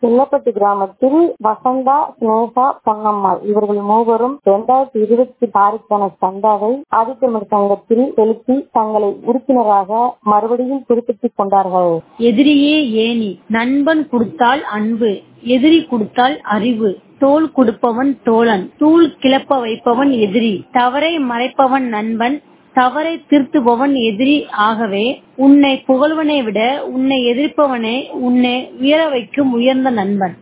சில்லப்பட்டி கிராமத்தில் வசந்தா சினேகா பொன்னம்மாள் இவர்கள் மூவரும் இரண்டாயிரத்தி இருபத்தி ஆறுக்கான சந்தாவை ஆதித்தமிழ் சங்கத்தில் செலுத்தி தங்களை உறுப்பினராக மறுபடியும் புதுப்பித்துக் கொண்டார்கள் எதிரியே ஏணி நண்பன் கொடுத்தால் அன்பு எதிரி கொடுத்தால் அறிவு தோள் கொடுப்பவன் தோழன் தூள் கிளப்ப வைப்பவன் எதிரி தவறை மறைப்பவன் நண்பன் தவறை திருத்துபவன் எதிரி ஆகவே உன்னை புகழ்வனை விட உன்னை எதிர்ப்பவனே உன்னை உயர வைக்கும் உயர்ந்த நண்பன்